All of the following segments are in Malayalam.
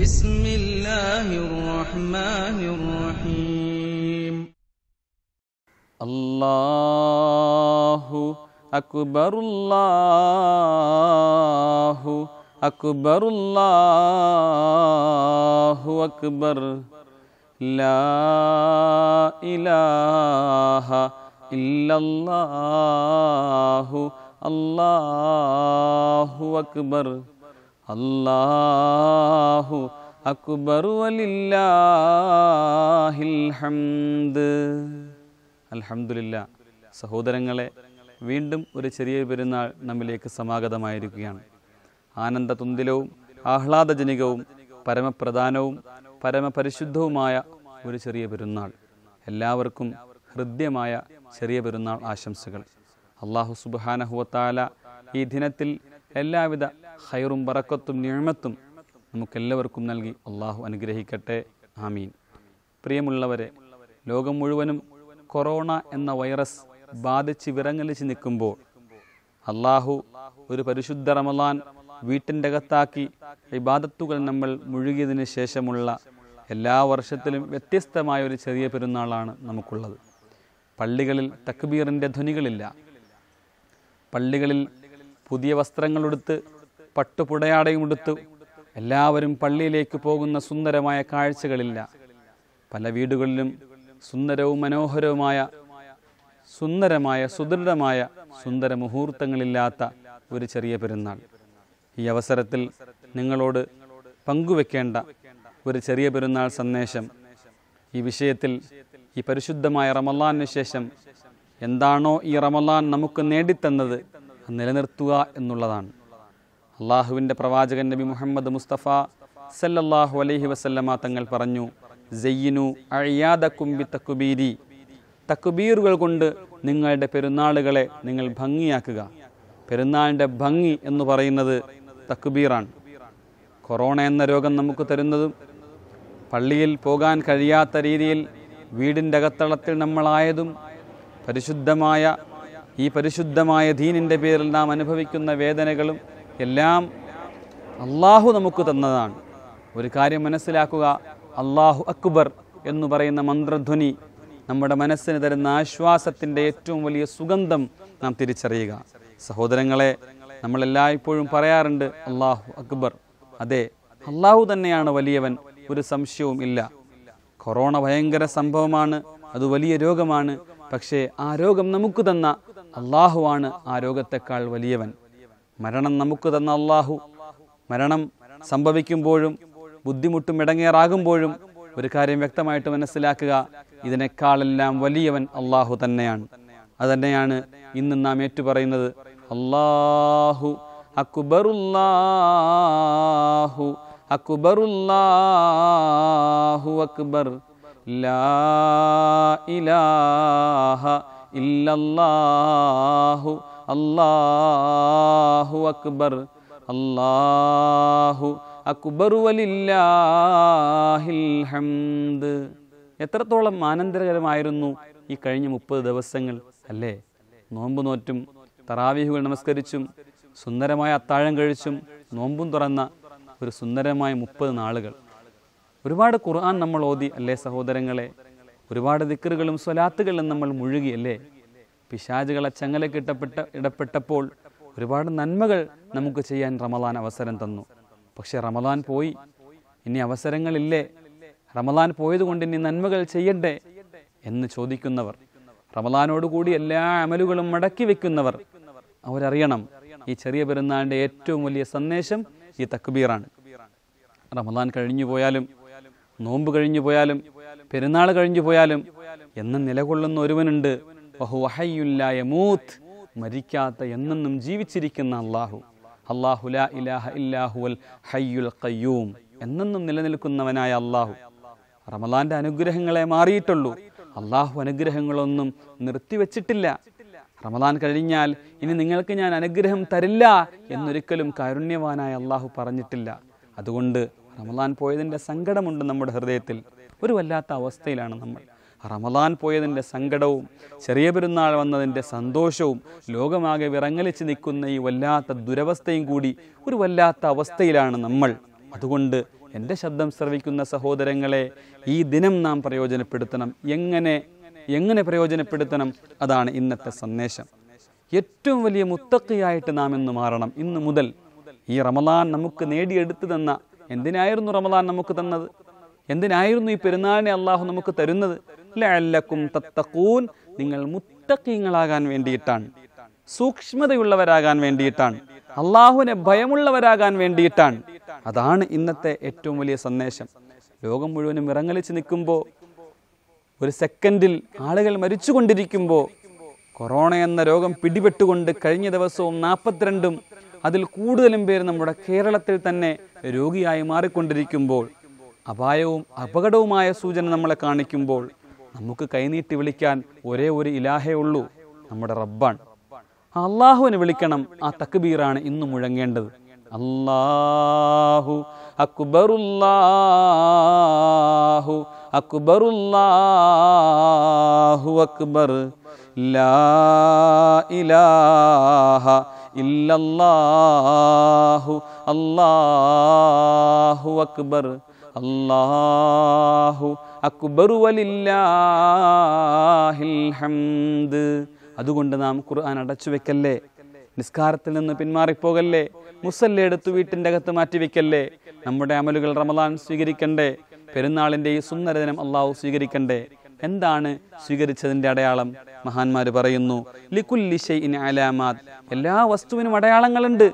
بسم الله الرحمن الرحيم അല്ലാഹു അക്ബറുല്ലാഹു അക്ബറുല്ലാഹു അക്ബർ ലാ ഇലാഹ ഇല്ലല്ലാഹു അല്ലാഹു അക്ബർ അല്ലാഹു അക്ബർ വലില്ലാഹിൽ ഹംദ് അൽഹംദുലില്ല സഹോദരങ്ങളെ വീണ്ടും ഒരു ചെറിയ പെരുന്നാൾ നമ്മിലേക്ക് സമാഗതമായിരിക്കുകയാണ് ആനന്ദതുന്തിലവും ആഹ്ലാദജനികവും പരമപ്രധാനവും പരമപരിശുദ്ധവുമായ ഒരു ചെറിയ പെരുന്നാൾ എല്ലാവർക്കും ഹൃദ്യമായ ചെറിയ പെരുന്നാൾ ആശംസകൾ അള്ളാഹു സുബാനഹുവത്താല ഈ ദിനത്തിൽ എല്ലാവിധ ഹൈറും ബറക്കത്തും നിഴമത്തും നമുക്കെല്ലാവർക്കും നൽകി അള്ളാഹു അനുഗ്രഹിക്കട്ടെ ആമീൻ പ്രിയമുള്ളവരെ ലോകം മുഴുവനും കൊറോണ എന്ന വൈറസ് ബാധിച്ച് വിറങ്ങലിച്ച് നിൽക്കുമ്പോൾ അള്ളാഹു ഒരു പരിശുദ്ധ റമലാൻ വീട്ടിൻ്റെ അകത്താക്കി ഇബാദത്തുകൾ നമ്മൾ മുഴുകിയതിന് ശേഷമുള്ള എല്ലാ വർഷത്തിലും വ്യത്യസ്തമായ ഒരു ചെറിയ പെരുന്നാളാണ് നമുക്കുള്ളത് പള്ളികളിൽ തക്ബീറിൻ്റെ ധ്വനികളില്ല പള്ളികളിൽ പുതിയ വസ്ത്രങ്ങളുടുത്ത് പട്ടുപുടയാടയും ഉടുത്ത് എല്ലാവരും പള്ളിയിലേക്ക് പോകുന്ന സുന്ദരമായ കാഴ്ചകളില്ല പല വീടുകളിലും സുന്ദരവും മനോഹരവുമായ സുന്ദരമായ സുദൃഢമായ സുന്ദര മുഹൂർത്തങ്ങളില്ലാത്ത ഒരു ചെറിയ പെരുന്നാൾ ഈ അവസരത്തിൽ നിങ്ങളോട് പങ്കുവെക്കേണ്ട ഒരു ചെറിയ പെരുന്നാൾ സന്ദേശം ഈ വിഷയത്തിൽ ഈ പരിശുദ്ധമായ റമലാനു ശേഷം എന്താണോ ഈ റമലാൻ നമുക്ക് നേടിത്തന്നത് അത് നിലനിർത്തുക എന്നുള്ളതാണ് അള്ളാഹുവിൻ്റെ പ്രവാചകൻ നബി മുഹമ്മദ് മുസ്തഫ സല്ലല്ലാഹു അലൈഹി വസല്ലമ തങ്ങൾ പറഞ്ഞു ജയ്യിനു അഴിയാദക്കും ബി തക്കുബീരി തക്കുബീറുകൾ കൊണ്ട് നിങ്ങളുടെ പെരുന്നാളുകളെ നിങ്ങൾ ഭംഗിയാക്കുക പെരുന്നാളിൻ്റെ ഭംഗി എന്ന് പറയുന്നത് തക്കുബീറാണ് കൊറോണ എന്ന രോഗം നമുക്ക് തരുന്നതും പള്ളിയിൽ പോകാൻ കഴിയാത്ത രീതിയിൽ വീടിൻ്റെ അകത്തളത്തിൽ നമ്മളായതും പരിശുദ്ധമായ ഈ പരിശുദ്ധമായ ദീനിൻ്റെ പേരിൽ നാം അനുഭവിക്കുന്ന വേദനകളും എല്ലാം അള്ളാഹു നമുക്ക് തന്നതാണ് ഒരു കാര്യം മനസ്സിലാക്കുക അള്ളാഹു അക്ബർ എന്ന് പറയുന്ന മന്ത്രധ്വനി നമ്മുടെ മനസ്സിന് തരുന്ന ആശ്വാസത്തിൻ്റെ ഏറ്റവും വലിയ സുഗന്ധം നാം തിരിച്ചറിയുക സഹോദരങ്ങളെ നമ്മളെല്ലായ്പ്പോഴും പറയാറുണ്ട് അള്ളാഹു അക്ബർ അതെ അള്ളാഹു തന്നെയാണ് വലിയവൻ ഒരു സംശയവും ഇല്ല കൊറോണ ഭയങ്കര സംഭവമാണ് അത് വലിയ രോഗമാണ് പക്ഷേ ആ രോഗം നമുക്ക് തന്ന അള്ളാഹുവാണ് ആ രോഗത്തെക്കാൾ വലിയവൻ മരണം നമുക്ക് തന്ന അള്ളാഹു മരണം സംഭവിക്കുമ്പോഴും ബുദ്ധിമുട്ടും ഇടങ്ങേറാകുമ്പോഴും ഒരു കാര്യം വ്യക്തമായിട്ട് മനസ്സിലാക്കുക ഇതിനേക്കാളെല്ലാം വലിയവൻ അള്ളാഹു തന്നെയാണ് അതുതന്നെയാണ് ഇന്ന് നാം ഏറ്റുപറയുന്നത് അള്ളാഹു അക്ബറുല്ലാഹു അക്ബറുല്ലാഹു അക്ബർ ലാ ഇലാഹ ഇല്ലല്ലാഹു അല്ലാഹു അക്ബർ അല്ലാഹു അക്ബർ വലില്ലാഹിൽ ഹംദ് എത്രത്തോളം ആനന്ദകരമായിരുന്നു ഈ കഴിഞ്ഞ മുപ്പത് ദിവസങ്ങൾ അല്ലേ നോമ്പ് നോറ്റും തറാവീഹുകൾ നമസ്കരിച്ചും സുന്ദരമായ അത്താഴം കഴിച്ചും നോമ്പും തുറന്ന ഒരു സുന്ദരമായ മുപ്പത് നാളുകൾ ഒരുപാട് ഖുർആൻ നമ്മൾ ഓതി അല്ലേ സഹോദരങ്ങളെ ഒരുപാട് ദിക്കറുകളും സ്വലാത്തുകളും നമ്മൾ മുഴുകി അല്ലേ പിശാചുകളെ ചങ്ങലക്കിട്ടപ്പെട്ട ഇടപെട്ടപ്പോൾ ഒരുപാട് നന്മകൾ നമുക്ക് ചെയ്യാൻ റമലാൻ അവസരം തന്നു പക്ഷെ റമലാൻ പോയി ഇനി അവസരങ്ങളില്ലേ റമലാൻ പോയതുകൊണ്ട് ഇനി നന്മകൾ ചെയ്യണ്ടേ എന്ന് ചോദിക്കുന്നവർ റമലാനോടുകൂടി എല്ലാ അമലുകളും മടക്കി വെക്കുന്നവർ അവരറിയണം ഈ ചെറിയ പെരുന്നാളിൻ്റെ ഏറ്റവും വലിയ സന്ദേശം ഈ തക്ബീറാണ് റമലാൻ കഴിഞ്ഞു പോയാലും നോമ്പ് കഴിഞ്ഞു പോയാലും പെരുന്നാൾ കഴിഞ്ഞു പോയാലും എന്നും നിലകൊള്ളുന്ന ഒരുവനുണ്ട് വഹു വഹയ്യുല്ലായ മൂത്ത് മരിക്കാത്ത എന്നെന്നും ജീവിച്ചിരിക്കുന്ന അള്ളാഹു അള്ളാഹു ലാ ഇലാഹ ഇല്ലാഹുവൽ ഹയ്യുൽ ഖയ്യൂം എന്നെന്നും നിലനിൽക്കുന്നവനായ അള്ളാഹു റമലാന്റെ അനുഗ്രഹങ്ങളെ മാറിയിട്ടുള്ളൂ അള്ളാഹു അനുഗ്രഹങ്ങളൊന്നും നിർത്തിവെച്ചിട്ടില്ല റമലാൻ കഴിഞ്ഞാൽ ഇനി നിങ്ങൾക്ക് ഞാൻ അനുഗ്രഹം തരില്ല എന്നൊരിക്കലും കാരുണ്യവാനായ അള്ളാഹു പറഞ്ഞിട്ടില്ല അതുകൊണ്ട് റമലാൻ പോയതിൻ്റെ സങ്കടമുണ്ട് നമ്മുടെ ഹൃദയത്തിൽ ഒരു വല്ലാത്ത അവസ്ഥയിലാണ് നമ്മൾ റമലാൻ പോയതിൻ്റെ സങ്കടവും ചെറിയ പെരുന്നാൾ വന്നതിൻ്റെ സന്തോഷവും ലോകമാകെ വിറങ്ങലിച്ച് നിൽക്കുന്ന ഈ വല്ലാത്ത ദുരവസ്ഥയും കൂടി ഒരു വല്ലാത്ത അവസ്ഥയിലാണ് നമ്മൾ അതുകൊണ്ട് എൻ്റെ ശബ്ദം ശ്രവിക്കുന്ന സഹോദരങ്ങളെ ഈ ദിനം നാം പ്രയോജനപ്പെടുത്തണം എങ്ങനെ എങ്ങനെ പ്രയോജനപ്പെടുത്തണം അതാണ് ഇന്നത്തെ സന്ദേശം ഏറ്റവും വലിയ മുത്തക്കിയായിട്ട് നാം ഇന്ന് മാറണം ഇന്ന് മുതൽ ഈ റമലാൻ നമുക്ക് നേടിയെടുത്തു തന്ന എന്തിനായിരുന്നു റമലാൻ നമുക്ക് തന്നത് എന്തിനായിരുന്നു ഈ പെരുന്നാളിനെ അള്ളാഹു നമുക്ക് തരുന്നത് ലഅല്ലക്കും തത്തഖൂൻ നിങ്ങൾ മുത്തക്കീങ്ങളാകാൻ വേണ്ടിയിട്ടാണ് സൂക്ഷ്മതയുള്ളവരാകാൻ വേണ്ടിയിട്ടാണ് അള്ളാഹുവിനെ ഭയമുള്ളവരാകാൻ വേണ്ടിയിട്ടാണ് അതാണ് ഇന്നത്തെ ഏറ്റവും വലിയ സന്ദേശം ലോകം മുഴുവനും ഇറങ്ങലിച്ച് നിൽക്കുമ്പോൾ ഒരു സെക്കൻഡിൽ ആളുകൾ മരിച്ചുകൊണ്ടിരിക്കുമ്പോൾ കൊറോണ എന്ന രോഗം പിടിപെട്ടുകൊണ്ട് കഴിഞ്ഞ ദിവസവും നാൽപ്പത്തിരണ്ടും അതിൽ കൂടുതലും പേര് നമ്മുടെ കേരളത്തിൽ തന്നെ രോഗിയായി മാറിക്കൊണ്ടിരിക്കുമ്പോൾ അപായവും അപകടവുമായ സൂചന നമ്മളെ കാണിക്കുമ്പോൾ നമുക്ക് കൈനീട്ടി വിളിക്കാൻ ഒരേ ഒരു ഇലാഹേ ഉള്ളൂ നമ്മുടെ റബ്ബാണ് ആ അള്ളാഹുവിനെ വിളിക്കണം ആ തക്ബീറാണ് ഇന്ന് മുഴങ്ങേണ്ടത് അല്ലാഹു അക്ബറുല്ലാഹു അക്ബറുല്ലാഹു അക്ബർ ലാ ഇലാഹ ഇല്ലല്ലാഹു അല്ലാഹു അക്ബർ അല്ലാഹു അക്ബർ വലില്ലാഹിൽ ഹംദ് അതുകൊണ്ട് നാം ഖുർആൻ അടച്ചു വെക്കല്ലേ നിസ്കാരത്തിൽ നിന്ന് പിന്മാറിപ്പോകല്ലേ മുസല്ല എടുത്തു വീട്ടിൻ്റെ അകത്ത് മാറ്റിവെക്കല്ലേ നമ്മുടെ അമലുകൾ റമദാൻ സ്വീകരിക്കണ്ടേ പെരുന്നാളിൻ്റെ ഈ സുന്ദരദിനം അള്ളാഹു സ്വീകരിക്കണ്ടേ എന്താണ് സ്വീകരിച്ചതിൻ്റെ അടയാളം മഹാന്മാർ പറയുന്നു ലിക്കുല്ലി ഷൈഇൻ അലാമാത് എല്ലാ വസ്തുവിനും അടയാളങ്ങളുണ്ട്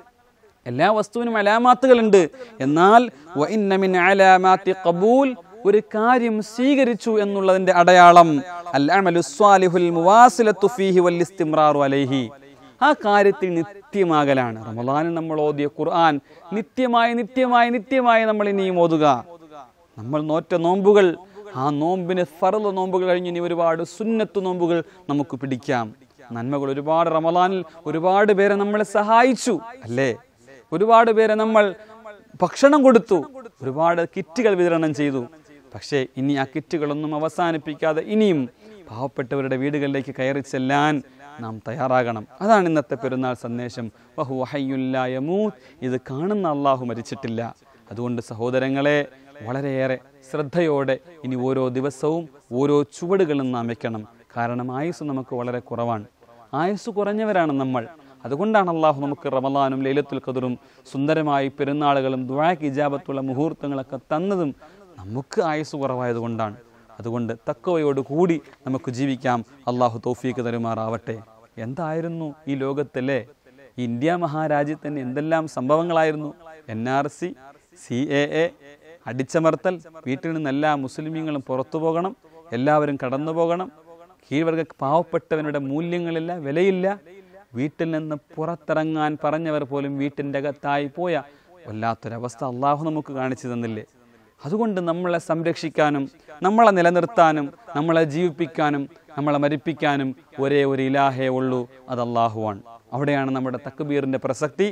എല്ലാ വസ്തുവിനും അലാമാത്തുകളുണ്ട് എന്നാൽ വഇന്ന മിൻ അലാമാത്തി ഖബൂൽ ഒരു കാര്യം സ്വീകരിച്ചു എന്നുള്ളതിന്റെ അടയാളം അൽ അമലു സ്വാലിഹുൽ മുവാസിലത്തു ഫീഹി വൽ ഇസ്തിംറാറു അലൈഹി ആ കാര്യത്തിൽ നിത്യമാകലാണ് റമദാനിൽ നമ്മൾ ഓതിയ ഖുർആൻ നിത്യമായി നിത്യമായി നിത്യമായി നമ്മൾ ഇനിയും ഓതുക നമ്മൾ നോറ്റ നോമ്പുകൾ ആ നോമ്പിന് ഫറല് നോമ്പുകൾ കഴിഞ്ഞ് ഇനി ഒരുപാട് സുന്നത്ത് നോമ്പുകൾ നമുക്ക് പിടിക്കാം നന്മകൾ ഒരുപാട് റമദാനിൽ ഒരുപാട് പേരെ നമ്മളെ സഹായിച്ചു അല്ലേ ഒരുപാട് പേരെ നമ്മൾ ഭക്ഷണം കൊടുത്തു ഒരുപാട് കിറ്റുകൾ വിതരണം ചെയ്തു പക്ഷേ ഇനി ആ കിറ്റുകളൊന്നും അവസാനിപ്പിക്കാതെ ഇനിയും പാവപ്പെട്ടവരുടെ വീടുകളിലേക്ക് കയറി ചെല്ലാൻ നാം തയ്യാറാകണം അതാണ് ഇന്നത്തെ പെരുന്നാൾ സന്ദേശം വഹു വഹയ്യുല്ലായമൂത്ത് ഇത് കാണുന്ന അള്ളാഹു മരിച്ചിട്ടില്ല അതുകൊണ്ട് സഹോദരങ്ങളെ വളരെയേറെ ശ്രദ്ധയോടെ ഇനി ഓരോ ദിവസവും ഓരോ ചുവടുകളും നാം വെക്കണം കാരണം ആയുസ് നമുക്ക് വളരെ കുറവാണ് ആയുസ് കുറഞ്ഞവരാണ് നമ്മൾ അതുകൊണ്ടാണ് അള്ളാഹു നമുക്ക് റമലാനും ലൈലത്തുൽ ഖദറും സുന്ദരമായി പെരുന്നാളുകളും ദുഴാക്ക് ഇജാബത്തുള്ള മുഹൂർത്തങ്ങളൊക്കെ തന്നതും നമുക്ക് ആയുസ് കുറവായതുകൊണ്ടാണ് അതുകൊണ്ട് തക്കവയോട് കൂടി നമുക്ക് ജീവിക്കാം അള്ളാഹു തൗഫീക്ക് തരുമാറാവട്ടെ എന്തായിരുന്നു ഈ ലോകത്തല്ലേ ഈ ഇന്ത്യ മഹാരാജ്യത്തിന് എന്തെല്ലാം സംഭവങ്ങളായിരുന്നു N R C C A A അടിച്ചമർത്തൽ വീട്ടിൽ നിന്ന് എല്ലാ മുസ്ലിമീങ്ങളും പുറത്തു പോകണം എല്ലാവരും കടന്നു പോകണം കീഴ്വർഗ പാവപ്പെട്ടവനുടെ മൂല്യങ്ങളില്ല വിലയില്ല വീട്ടിൽ നിന്ന് പുറത്തിറങ്ങാൻ പറഞ്ഞവർ പോലും വീട്ടിൻ്റെ അകത്തായി പോയ വല്ലാത്തൊരവസ്ഥ അള്ളാഹു നമുക്ക് കാണിച്ചു തന്നില്ലേ അതുകൊണ്ട് നമ്മളെ സംരക്ഷിക്കാനും നമ്മളെ നിലനിർത്താനും നമ്മളെ ജീവിപ്പിക്കാനും നമ്മളെ മരിപ്പിക്കാനും ഒരേ ഒരു ഇലാഹേ ഉള്ളൂ അത് അള്ളാഹുവാണ് അവിടെയാണ് നമ്മുടെ തക്ബീറിന്റെ പ്രസക്തി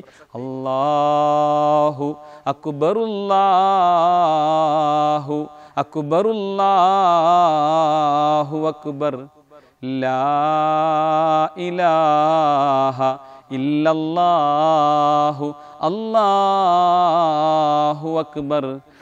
അല്ലാഹു അക്ബറുല്ലാഹു അക്ബറുല്ലാഹു അക്ബർ ലാ ഇലാഹ ഇല്ലല്ലാഹു അല്ലാഹു അക്ബർ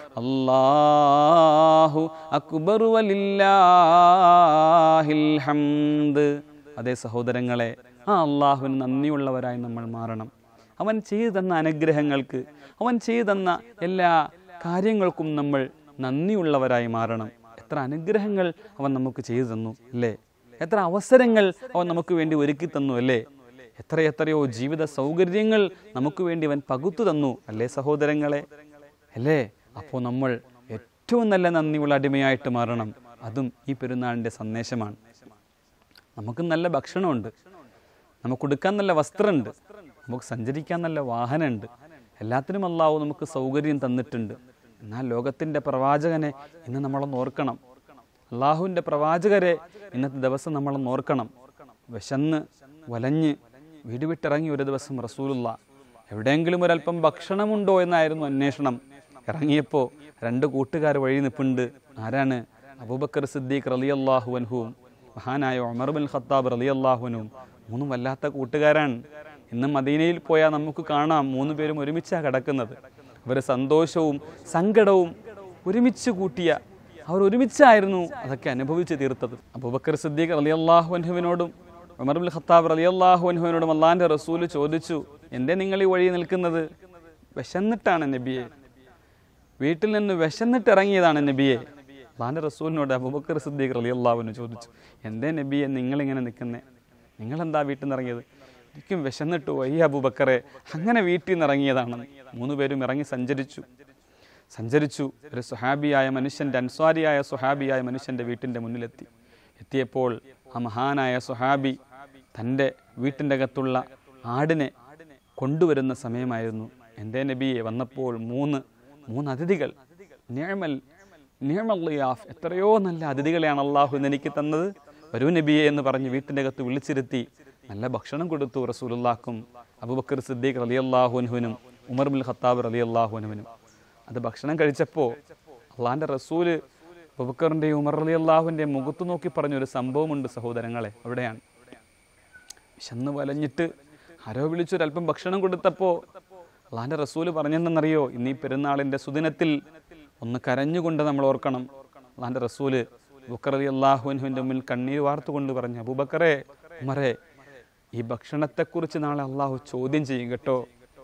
അല്ലാഹു അക്ബർ വലില്ലാഹിൽ ഹംദ് അതേ സഹോദരങ്ങളെ ആ അള്ളാഹുവിന് നന്ദിയുള്ളവരായി നമ്മൾ മാറണം അവൻ ചെയ്തു തന്ന അനുഗ്രഹങ്ങൾക്ക് അവൻ ചെയ്തു തന്ന എല്ലാ കാര്യങ്ങൾക്കും നമ്മൾ നന്ദിയുള്ളവരായി മാറണം എത്ര അനുഗ്രഹങ്ങൾ അവൻ നമുക്ക് ചെയ്തു തന്നു അല്ലേ എത്ര അവസരങ്ങൾ അവൻ നമുക്ക് വേണ്ടി ഒരുക്കി തന്നു അല്ലേ എത്ര എത്രയോ ജീവിത സൗകര്യങ്ങൾ നമുക്ക് വേണ്ടി അവൻ പകുത്തു തന്നു അല്ലേ സഹോദരങ്ങളെ അല്ലേ അപ്പോൾ നമ്മൾ ഏറ്റവും നല്ല നന്ദിയുള്ള അടിമയായിട്ട് മാറണം അതും ഈ പെരുന്നാളിൻ്റെ സന്ദേശമാണ് നമുക്ക് നല്ല ഭക്ഷണമുണ്ട് നമുക്ക് ഉടുക്കാൻ നല്ല വസ്ത്രമുണ്ട് നമുക്ക് സഞ്ചരിക്കാൻ നല്ല വാഹനമുണ്ട് എല്ലാത്തിനും അല്ലാവോ നമുക്ക് സൗകര്യം തന്നിട്ടുണ്ട് എന്നാൽ ലോകത്തിൻ്റെ പ്രവാചകനെ ഇന്ന് നമ്മളൊന്ന് ഓർക്കണം അള്ളാഹുവിൻ്റെ പ്രവാചകരെ ഇന്നത്തെ ദിവസം നമ്മളൊന്ന് ഓർക്കണം വിശന്ന് വലഞ്ഞ് വീട് വിട്ടിറങ്ങി ഒരു ദിവസം റസൂലുള്ള എവിടെയെങ്കിലും ഒരല്പം ഭക്ഷണമുണ്ടോ എന്നായിരുന്നു അന്വേഷണം ഇറങ്ങിയപ്പോൾ രണ്ട് കൂട്ടുകാർ വഴി നിൽപ്പുണ്ട് ആരാണ് അബൂബക്കർ സിദ്ദീഖ് റലിയല്ലാഹു അൻഹുവും മഹാനായ ഉമർ ബിൻ ഖത്താബ് റലിയല്ലാഹുനും മൂന്നും വല്ലാത്ത കൂട്ടുകാരാണ് ഇന്ന് മദീനയിൽ പോയാൽ നമുക്ക് കാണാം മൂന്ന് പേരും ഒരുമിച്ചാണ് കിടക്കുന്നത് അവർ സന്തോഷവും സങ്കടവും ഒരുമിച്ച് കൂട്ടിയ അവർ ഒരുമിച്ചായിരുന്നു അതൊക്കെ അനുഭവിച്ച് തീർത്തത് അബൂബക്കർ സിദ്ദീഖ് അലി അള്ളാഹു അൻഹുവിനോടും ഉമർബുൽ ഖത്താബ് അലി അള്ളാഹു അൻഹുവിനോടും അള്ളാഹിൻ്റെ റസൂല് ചോദിച്ചു എന്തേ നിങ്ങൾ ഈ വഴി നിൽക്കുന്നത് വിശന്നിട്ടാണ് നബിയെ വീട്ടിൽ നിന്ന് വിശന്നിട്ട് ഇറങ്ങിയതാണ് നബിയെ അള്ളാഹിൻ്റെ റസൂലിനോട് അബൂബക്കർ സിദ്ദീഖ് അലി അള്ളാഹുവിന് ചോദിച്ചു എന്തേ നബിയെ നിങ്ങളിങ്ങനെ നിൽക്കുന്നേ നിങ്ങളെന്താ വീട്ടിൽ നിന്ന് ഇറങ്ങിയത് എനിക്കും വിശന്നിട്ട് വയ്യ അബൂബക്കറെ അങ്ങനെ വീട്ടിൽ നിന്ന് ഇറങ്ങിയതാണ് മൂന്ന് പേരും ഇറങ്ങി സഞ്ചരിച്ചു സഞ്ചരിച്ചു ഒരു സുഹാബിയായ മനുഷ്യൻ്റെ അൻസ്വാരിയായ സുഹാബിയായ മനുഷ്യൻ്റെ വീട്ടിൻ്റെ മുന്നിലെത്തി എത്തിയപ്പോൾ ആ മഹാനായ സുഹാബി തൻ്റെ വീട്ടിൻ്റെ അകത്തുള്ള ആടിനെ കൊണ്ടുവരുന്ന സമയമായിരുന്നു എൻ്റെ നബിയെ വന്നപ്പോൾ മൂന്ന് മൂന്ന് അതിഥികൾ നിഴമൽ നിഴമല്ലിയാഫ് എത്രയോ നല്ല അതിഥികളെയാണ് അള്ളാഹു ഇന്ന് എനിക്ക് തന്നത് വരൂ നബിയെ എന്ന് പറഞ്ഞ് വീട്ടിൻ്റെ അകത്ത് വിളിച്ചിരുത്തി നല്ല ഭക്ഷണം കൊടുത്തു റസൂലുള്ളാക്കും അബൂബക്കർ സിദ്ദീഖ് റലി അള്ളാഹുനുവിനും ഉമർ ബുൽ ഖത്താബ് റലി അള്ളാഹുനുവിനും അത് ഭക്ഷണം കഴിച്ചപ്പോൾ അള്ളാഹിൻ്റെ റസൂല് അബൂബക്കറിൻ്റെയും ഉമർ അലി അള്ളാഹുവിൻ്റെയും മുഖത്ത് നോക്കി പറഞ്ഞൊരു സംഭവമുണ്ട് സഹോദരങ്ങളെ അവിടെയാണ് വിശന്ന് വലഞ്ഞിട്ട് ആരോ വിളിച്ചൊരല്പം ഭക്ഷണം കൊടുത്തപ്പോൾ അള്ളാഹിൻ്റെ റസൂല് പറഞ്ഞെന്നറിയോ ഇന്ന് ഈ പെരുന്നാളിൻ്റെ സുദിനത്തിൽ ഒന്ന് കരഞ്ഞുകൊണ്ട് നമ്മൾ ഓർക്കണം അള്ളാഹിൻ്റെ റസൂല് ബുക്കർ അലി അള്ളാഹുവിൻ്റെ മുന്നിൽ കണ്ണീർ വാർത്തുകൊണ്ട് പറഞ്ഞു അബൂബക്കറെ ഉമറെ ഈ ഭക്ഷണത്തെക്കുറിച്ച് നാളെ അള്ളാഹു ചോദ്യം ചെയ്യും കേട്ടോ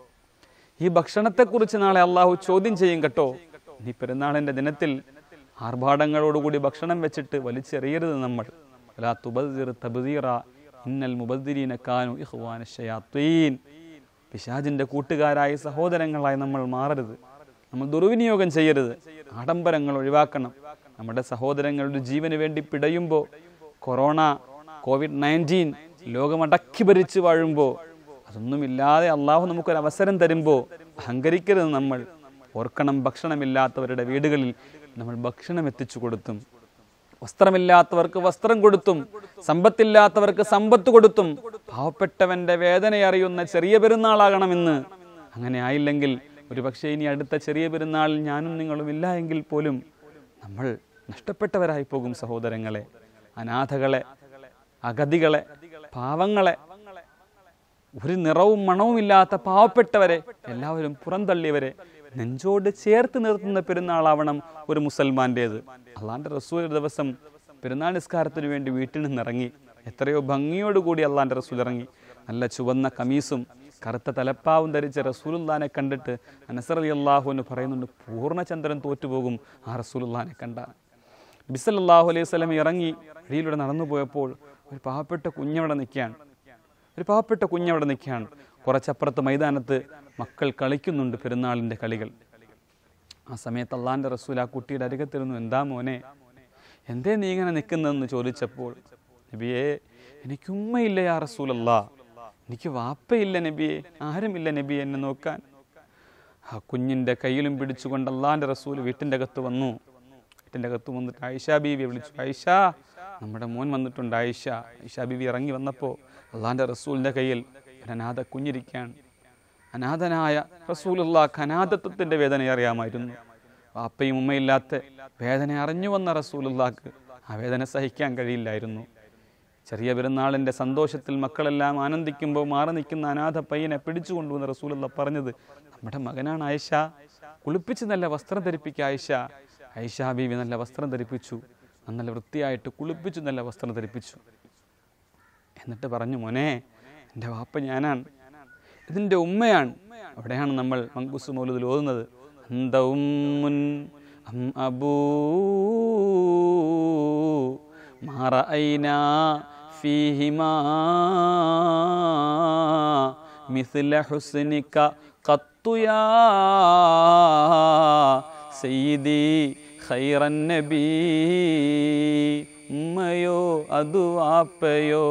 ഈ ഭക്ഷണത്തെക്കുറിച്ച് നാളെ അള്ളാഹു ചോദ്യം ചെയ്യും കേട്ടോ ഈ പെരുന്നാളിൻ്റെ ദിനത്തിൽ ആർഭാടങ്ങളോടുകൂടി ഭക്ഷണം വെച്ചിട്ട് വലിച്ചെറിയരുത് നമ്മൾ വലാ തുബദ്ദിർ തബ്ദീറ ഇന്നൽ മുബദ്ദിരീന കാനു ഇഖ്വാന ശയാത്തീൻ പിശാജിന്റെ കൂട്ടുകാരായ സഹോദരങ്ങളായി നമ്മൾ മാറരുത് നമ്മൾ ദുർവിനിയോഗം ചെയ്യരുത് ആഡംബരങ്ങൾ ഒഴിവാക്കണം നമ്മുടെ സഹോദരങ്ങളുടെ ജീവന് വേണ്ടി പിടയുമ്പോൾ കൊറോണ കോവിഡ് നയൻറ്റീൻ ലോകമടക്കി ഭരിച്ച് വാഴുമ്പോൾ അതൊന്നുമില്ലാതെ അള്ളാഹു നമുക്കൊരു അവസരം തരുമ്പോൾ അഹങ്കരിക്കരുത് നമ്മൾ ഓർക്കണം ഭക്ഷണമില്ലാത്തവരുടെ വീടുകളിൽ നമ്മൾ ഭക്ഷണം എത്തിച്ചു കൊടുത്തും വസ്ത്രമില്ലാത്തവർക്ക് വസ്ത്രം കൊടുത്തും സമ്പത്തില്ലാത്തവർക്ക് സമ്പത്ത് കൊടുത്തും പാവപ്പെട്ടവന്റെ വേദന അറിയുന്ന ചെറിയ പെരുന്നാളാകണമെന്ന് അങ്ങനെ ആയില്ലെങ്കിൽ ഒരു പക്ഷേ ഇനി അടുത്ത ചെറിയ പെരുന്നാളിൽ ഞാനും നിങ്ങളും ഇല്ല എങ്കിൽ പോലും നമ്മൾ നഷ്ടപ്പെട്ടവരായി പോകും സഹോദരങ്ങളെ അനാഥകളെ അഗതികളെ പാവങ്ങളെ ഒരു നിറവും മണവുമില്ലാത്ത പാവപ്പെട്ടവരെ എല്ലാവരും പുറന്തള്ളിയവരെ നെഞ്ചോട് ചേർത്ത് നിർത്തുന്ന പെരുന്നാളാവണം ഒരു മുസൽമാൻ്റേത് അള്ളാന്റെ റസൂൽ ഒരു ദിവസം പെരുന്നാൾ നിസ്കാരത്തിന് വേണ്ടി വീട്ടിൽ നിന്നിറങ്ങി എത്രയോ ഭംഗിയോടുകൂടി അള്ളാന്റെ റസൂൽ ഇറങ്ങി നല്ല ചുവന്ന കമീസും കറുത്ത തലപ്പാവും ധരിച്ച റസൂലുല്ലാനെ കണ്ടിട്ട് അനസർ അലി അള്ളാഹു എന്ന് പറയുന്നുണ്ട് പൂർണ്ണചന്ദ്രൻ തോറ്റുപോകും ആ റസൂലുല്ലാനെ കണ്ടാൽ ബിസല്ലാഹു അലൈഹി സ്വലം ഇറങ്ങി വഴിയിലൂടെ നടന്നു പോയപ്പോൾ ഒരു പാവപ്പെട്ട കുഞ്ഞവിടെ നിൽക്കുകയാണ് ഒരു പാവപ്പെട്ട കുഞ്ഞവിടെ നിൽക്കുകയാണ് കുറച്ചപ്പുറത്ത് മൈതാനത്ത് മക്കൾ കളിക്കുന്നുണ്ട് പെരുന്നാളിൻ്റെ കളികൾ ആ സമയത്ത് അള്ളാൻ്റെ റസൂൽ ആ കുട്ടിയുടെ അരികത്തിരുന്നു എന്താ മോനെ എന്തേ നീ ഇങ്ങനെ നിൽക്കുന്നതെന്ന് ചോദിച്ചപ്പോൾ നബിയെ എനിക്ക് ഉമ്മയില്ല യാ റസൂലല്ലാ എനിക്ക് വാപ്പയില്ല നബിയെ ആരുമില്ല നബിയെ എന്നെ നോക്കാൻ ആ കുഞ്ഞിൻ്റെ കയ്യിലും പിടിച്ചുകൊണ്ട് അള്ളാൻ്റെ റസൂൽ വീട്ടിൻ്റെ അകത്ത് വന്നു വീട്ടിൻ്റെ അകത്ത് വന്നിട്ട് ആയിഷ ബീവിയെ വിളിച്ചു ആയിഷ നമ്മുടെ മോൻ വന്നിട്ടുണ്ട് ആയിഷ ആയിഷ ബീവി ഇറങ്ങി വന്നപ്പോൾ അള്ളാൻ്റെ റസൂലിൻ്റെ കയ്യിൽ ഒരു അനാഥ കുഞ്ഞിരിക്കാൻ അനാഥനായ റസൂലുള്ള അനാഥത്വത്തിൻ്റെ വേദന അറിയാമായിരുന്നു വാപ്പയും ഉമ്മയില്ലാത്ത വേദന അറിഞ്ഞു വന്ന റസൂലുള്ളാക്ക് ആ വേദന സഹിക്കാൻ കഴിയില്ലായിരുന്നു ചെറിയ പെരുന്നാളിൻ്റെ സന്തോഷത്തിൽ മക്കളെല്ലാം ആനന്ദിക്കുമ്പോൾ മാറി നിൽക്കുന്ന അനാഥ പയ്യനെ പിടിച്ചു കൊണ്ടുവന്ന റസൂലുള്ള പറഞ്ഞത് നമ്മുടെ മകനാണ് ആയിഷ കുളിപ്പിച്ച് നല്ല വസ്ത്രം ധരിപ്പിക്കുക ആയിഷ ആയിഷ ബീവി നല്ല വസ്ത്രം ധരിപ്പിച്ചു നല്ല വൃത്തിയായിട്ട് കുളിപ്പിച്ചു നല്ല വസ്ത്രം ധരിപ്പിച്ചു എന്നിട്ട് പറഞ്ഞു മോനെ എൻ്റെ വാപ്പ ഞാനാണ് ഇതിൻ്റെ ഉമ്മയാണ് അവിടെയാണ് നമ്മൾ മങ്കുസ് മൗലൂദിൽ ഓതുന്നത് അന്ത ഉമ്മുൻ അം അബൂ മാറ ഐന ഫീഹിമാ مثل حسنك قط يا سيدي خير النبي ഉമ്മയോ അതു വാപ്പയോ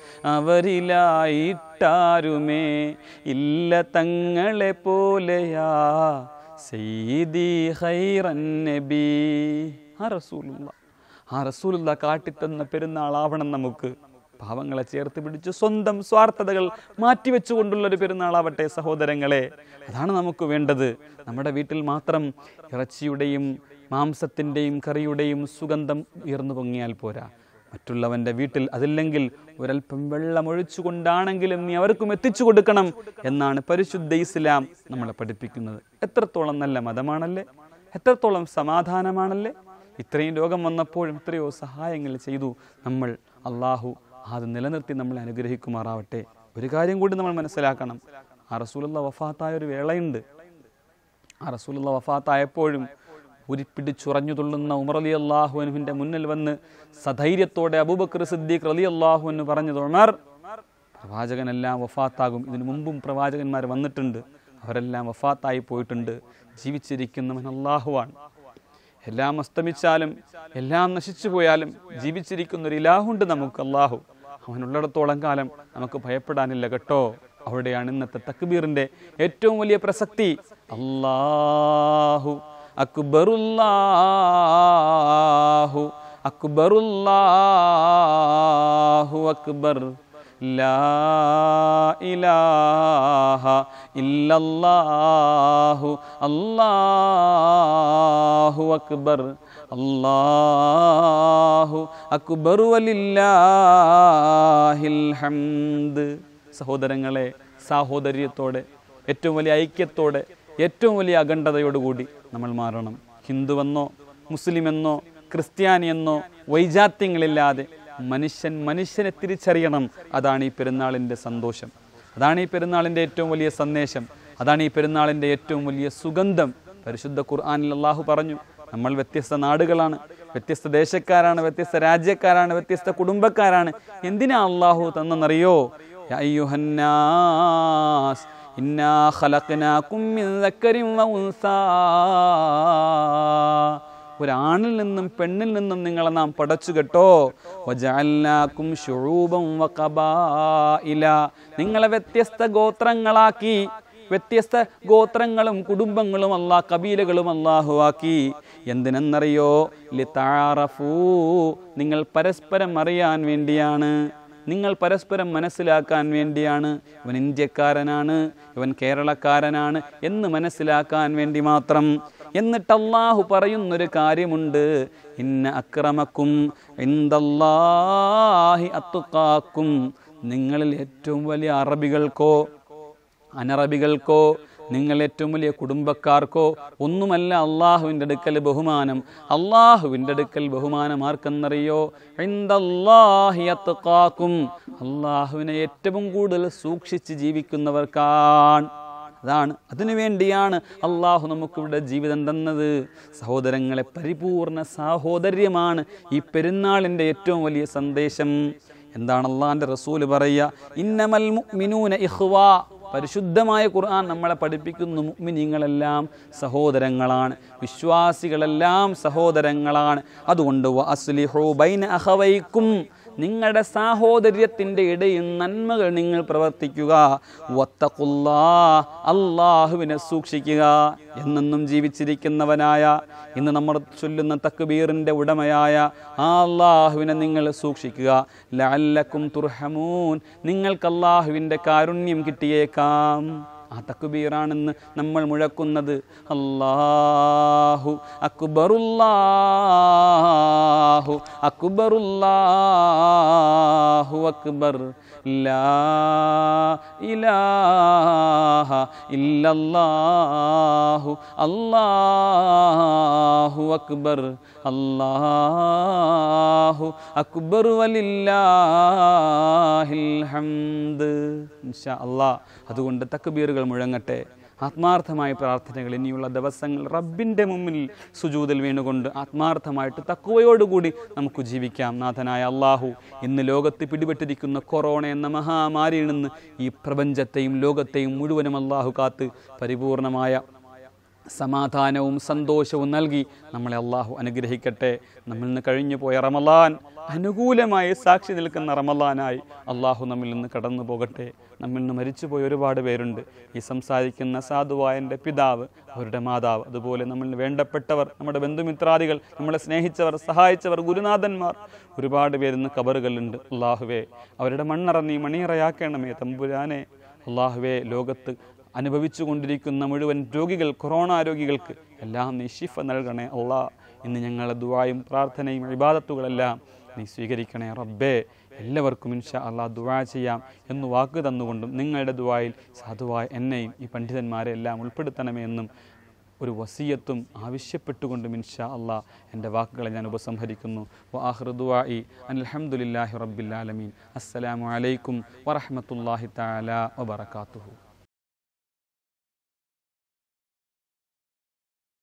അവരിലായിട്ടാരുമേ ഇല്ല തങ്ങളെ പോലെയാ സയ്യിദി ഖൈറൻ നബി ആ റസൂലുള്ള ആ റസൂലുള്ള കാട്ടിത്തന്ന പെരുന്നാളാവണം നമുക്ക് പാവങ്ങളെ ചേർത്ത് പിടിച്ച് സ്വന്തം സ്വാർത്ഥതകൾ മാറ്റിവെച്ചുകൊണ്ടുള്ള ഒരു പെരുന്നാളാവട്ടെ സഹോദരങ്ങളെ അതാണ് നമുക്ക് വേണ്ടത് നമ്മുടെ വീട്ടിൽ മാത്രം ഇറച്ചിയുടെയും മാംസത്തിൻ്റെയും കറിയുടെയും സുഗന്ധം ഉയർന്നു പൊങ്ങിയാൽ പോരാ മറ്റുള്ളവൻ്റെ വീട്ടിൽ അതില്ലെങ്കിൽ ഒരൽപ്പം വെള്ളം ഒഴിച്ചുകൊണ്ടാണെങ്കിലും നീ അവർക്കും എത്തിച്ചു കൊടുക്കണം എന്നാണ് പരിശുദ്ധ ഇസ്ലാം നമ്മളെ പഠിപ്പിക്കുന്നത് എത്രത്തോളം നല്ല മതമാണല്ലേ എത്രത്തോളം സമാധാനമാണല്ലേ ഇത്രയും രോഗം വന്നപ്പോഴും എത്രയോ സഹായങ്ങൾ ചെയ്തു നമ്മൾ അള്ളാഹു അത് നിലനിർത്തി നമ്മളെ അനുഗ്രഹിക്കുമാറാവട്ടെ ഒരു കാര്യം കൂടി നമ്മൾ മനസ്സിലാക്കണം ആ റസൂലുള്ള വഫാത്തായ ഒരു വേളയുണ്ട് ആ റസൂലുള്ള വഫാത്തായപ്പോഴും ഉരിപ്പിടിച്ചുറഞ്ഞു തുള്ളുന്ന ഉമർ അലി അള്ളാഹുവിൻ്റെ മുന്നിൽ വന്ന് സധൈര്യത്തോടെ അബൂബക്കർ സിദ്ദീഖ് അലി അള്ളാഹുവിന് പറഞ്ഞത് ഉമർ പ്രവാചകനെല്ലാം വഫാത്താകും ഇതിനു മുമ്പും പ്രവാചകന്മാർ വന്നിട്ടുണ്ട് അവരെല്ലാം വഫാത്തായി പോയിട്ടുണ്ട് ജീവിച്ചിരിക്കുന്നവൻ അള്ളാഹുവാണ് എല്ലാം അസ്തമിച്ചാലും എല്ലാം നശിച്ചു പോയാലും ജീവിച്ചിരിക്കുന്ന ഒരു ഇലാഹുണ്ട് നമുക്ക് അള്ളാഹു അവനുള്ളിടത്തോളം കാലം നമുക്ക് ഭയപ്പെടാനില്ല കേട്ടോ അവിടെയാണ് ഇന്നത്തെ തക്ബീറിന്റെ ഏറ്റവും വലിയ പ്രസക്തി അള്ളാഹു അക്ബറുല്ലാഹു അക്ബറുല്ലാഹു അക്ബർ ലാ ഇലാഹ ഇല്ലല്ലാഹു അല്ലാഹു അക്ബർ അല്ലാഹു അക്ബർ വലില്ലാഹിൽ ഹംദ് സഹോദരങ്ങളെ സാഹോദര്യത്തോടെ ഏറ്റവും വലിയ ഐക്യത്തോടെ ഏറ്റവും വലിയ അഖണ്ഡതയോടുകൂടി നമ്മൾ മാറണം ഹിന്ദുവെന്നോ മുസ്ലിമെന്നോ ക്രിസ്ത്യാനിയെന്നോ വൈജാത്യങ്ങളില്ലാതെ മനുഷ്യൻ മനുഷ്യനെ തിരിച്ചറിയണം അതാണ് ഈ പെരുന്നാളിൻ്റെ സന്തോഷം അതാണ് ഈ പെരുന്നാളിൻ്റെ ഏറ്റവും വലിയ സന്ദേശം അതാണ് ഈ പെരുന്നാളിൻ്റെ ഏറ്റവും വലിയ സുഗന്ധം പരിശുദ്ധ ഖുർആാനിൽ അള്ളാഹു പറഞ്ഞു നമ്മൾ വ്യത്യസ്ത നാടുകളാണ് വ്യത്യസ്ത ദേശക്കാരാണ് വ്യത്യസ്ത രാജ്യക്കാരാണ് വ്യത്യസ്ത കുടുംബക്കാരാണ് എന്തിനാ അള്ളാഹു തന്നെന്നറിയോ യാ അയ്യുഹന്നാസ് ഇന്നാ ഖലഖനാകും മിൻ ദക്കരിൻ വ ഉൻസാ ഒരാണിൽ നിന്നും പെണ്ണിൽ നിന്നും നിങ്ങളെ നാം പടച്ചു കേട്ടോ വജഅൽനാകും ശുഊബൻ വഖബായില നിങ്ങളെ വ്യത്യസ്ത ഗോത്രങ്ങളാക്കി വ്യത്യസ്ത ഗോത്രങ്ങളും കുടുംബങ്ങളും അല്ലാ കബീലകളും അല്ലാഹുവാക്കി എന്തിനെന്നറിയോ ലിതാറഫൂ നിങ്ങൾ പരസ്പരം അറിയാൻ വേണ്ടിയാണ് നിങ്ങൾ പരസ്പരം മനസ്സിലാക്കാൻ വേണ്ടിയാണ് ഇവൻ ഇന്ത്യക്കാരനാണ് ഇവൻ കേരളക്കാരനാണ് എന്ന് മനസ്സിലാക്കാൻ വേണ്ടി മാത്രം എന്നിട്ട് അള്ളാഹു പറയുന്നൊരു കാര്യമുണ്ട് ഇന്ന അക്രമക്കും ഇന്ദല്ലാഹി അത്തുക്കാക്കും നിങ്ങളിൽ ഏറ്റവും വലിയ അറബികൾക്കോ അനറബികൾക്കോ നിങ്ങൾ ഏറ്റവും വലിയ കുടുംബക്കാർക്കോ ഒന്നുമല്ല അള്ളാഹുവിൻ്റെ അടുക്കൽ ബഹുമാനം അള്ളാഹുവിൻ്റെ അടുക്കൽ ബഹുമാനം ആർക്കെന്നറിയോ ഇന്ദല്ലാഹിയത്തുക്കാക്കും അള്ളാഹുവിനെ ഏറ്റവും കൂടുതൽ സൂക്ഷിച്ച് ജീവിക്കുന്നവർക്കാണ് അതാണ് അതിനു വേണ്ടിയാണ് അള്ളാഹു നമുക്കിവിടെ ജീവിതം തന്നത് സഹോദരങ്ങളെ പരിപൂർണ സാഹോദര്യമാണ് ഈ പെരുന്നാളിൻ്റെ ഏറ്റവും വലിയ സന്ദേശം എന്താണ് അള്ളാഹിൻ്റെ റസൂല് പറയുക ഇന്നമൽ മുഅ്മിനൂന ഇഖ്വാ പരിശുദ്ധമായ ഖുർആൻ നമ്മളെ പഠിപ്പിക്കുന്നു മുഅ്മിനീങ്ങളെല്ലാം സഹോദരങ്ങളാണ് വിശ്വാസികളെല്ലാം സഹോദരങ്ങളാണ് അതുകൊണ്ട് വ അസ്ലിഹു ബൈന അഖവൈക്കും നിങ്ങളുടെ സാഹോദര്യത്തിൻ്റെ ഇടയിൽ നന്മകൾ നിങ്ങൾ പ്രവർത്തിക്കുക വത്തഖുല്ലാ അള്ളാഹുവിനെ സൂക്ഷിക്കുക എന്നെന്നും ജീവിച്ചിരിക്കുന്നവനായ ഇന്ന് നമ്മൾ ചൊല്ലുന്ന തക്ബീറിൻ്റെ ഉടമയായ ആ അള്ളാഹുവിനെ നിങ്ങൾ സൂക്ഷിക്കുക ലഅല്ലക്കും തുർഹമൂൻ നിങ്ങൾക്ക് അള്ളാഹുവിൻ്റെ കാരുണ്യം കിട്ടിയേക്കാം ആ തക്ബീറാണെന്ന് നമ്മൾ മുഴക്കുന്നത് അല്ലാഹു അക്ബറുല്ലാഹു അക്ബറുല്ലാഹു അക്ബർ ലാ ഇലാഹ ഇല്ലല്ലാഹു അല്ലാഹു അക്ബർ അല്ലാഹു അക്ബർ വലില്ലാഹിൽ ഹംദ് ഇൻഷാ അല്ലാ അതുകൊണ്ട് തക്ബീറുകൾ മുഴങ്ങട്ടെ ആത്മാർത്ഥമായ പ്രാർത്ഥനകൾ ഇനിയുള്ള ദിവസങ്ങൾ റബ്ബിൻ്റെ മുമ്പിൽ സുജൂതിൽ വീണുകൊണ്ട് ആത്മാർത്ഥമായിട്ട് തക്കുവയോടുകൂടി നമുക്ക് ജീവിക്കാം നാഥനായ അള്ളാഹു ഇന്ന് ലോകത്ത് പിടിപെട്ടിരിക്കുന്ന കൊറോണ എന്ന മഹാമാരിയിൽ നിന്ന് ഈ പ്രപഞ്ചത്തെയും ലോകത്തെയും മുഴുവനും അള്ളാഹു കാത്ത് പരിപൂർണമായ സമാധാനവും സന്തോഷവും നൽകി നമ്മളെ അള്ളാഹു അനുഗ്രഹിക്കട്ടെ നമ്മിൽ നിന്ന് കഴിഞ്ഞു പോയ റമലാൻ അനുകൂലമായി സാക്ഷി നിൽക്കുന്ന റമലാനായി അള്ളാഹു നമ്മിൽ നിന്ന് കടന്നു പോകട്ടെ നമ്മിൽ നിന്ന് മരിച്ചുപോയ ഒരുപാട് പേരുണ്ട് ഈ സംസാരിക്കുന്ന സാധുവായ എൻ്റെ പിതാവ് അവരുടെ മാതാവ് അതുപോലെ നമ്മളിൽ വേണ്ടപ്പെട്ടവർ നമ്മുടെ ബന്ധുമിത്രാദികൾ നമ്മളെ സ്നേഹിച്ചവർ സഹായിച്ചവർ ഗുരുനാഥന്മാർ ഒരുപാട് പേരിന്ന് കബറുകളുണ്ട് അള്ളാഹുവേ അവരുടെ മണ്ണറ നീ മണിയറയാക്കണമേ തമ്പുരാനെ അള്ളാഹുവേ ലോകത്ത് അനുഭവിച്ചു കൊണ്ടിരിക്കുന്ന മുഴുവൻ രോഗികൾ കൊറോണ രോഗികൾക്ക് എല്ലാം നീ ശിഫ നൽകണേ അള്ളാ ഇന്ന് ഞങ്ങളുടെ ദുവായും പ്രാർത്ഥനയും ഇബാദത്തുകളെല്ലാം നീ സ്വീകരിക്കണേ റബ്ബേ എല്ലാവർക്കും ഇൻഷാ അള്ളാ ദുവാ ചെയ്യാം എന്ന് വാക്ക് തന്നുകൊണ്ടും നിങ്ങളുടെ ദുവായിൽ സാധുവായ എന്നെയും ഈ പണ്ഡിതന്മാരെ എല്ലാം ഉൾപ്പെടുത്തണമേ എന്നും ഒരു വസീയത്തും ആവശ്യപ്പെട്ടുകൊണ്ടും ഇൻഷാ അള്ളാ എൻ്റെ വാക്കുകളെ ഞാൻ ഉപസംഹരിക്കുന്നു വാഹൃദുവായി അൽഹംദുലില്ലാഹി റബ്ബിൽ ആലമീൻ അസ്സലാമു അലൈക്കും വറഹ്മത്തുള്ളാഹി തആല വബറകാതുഹു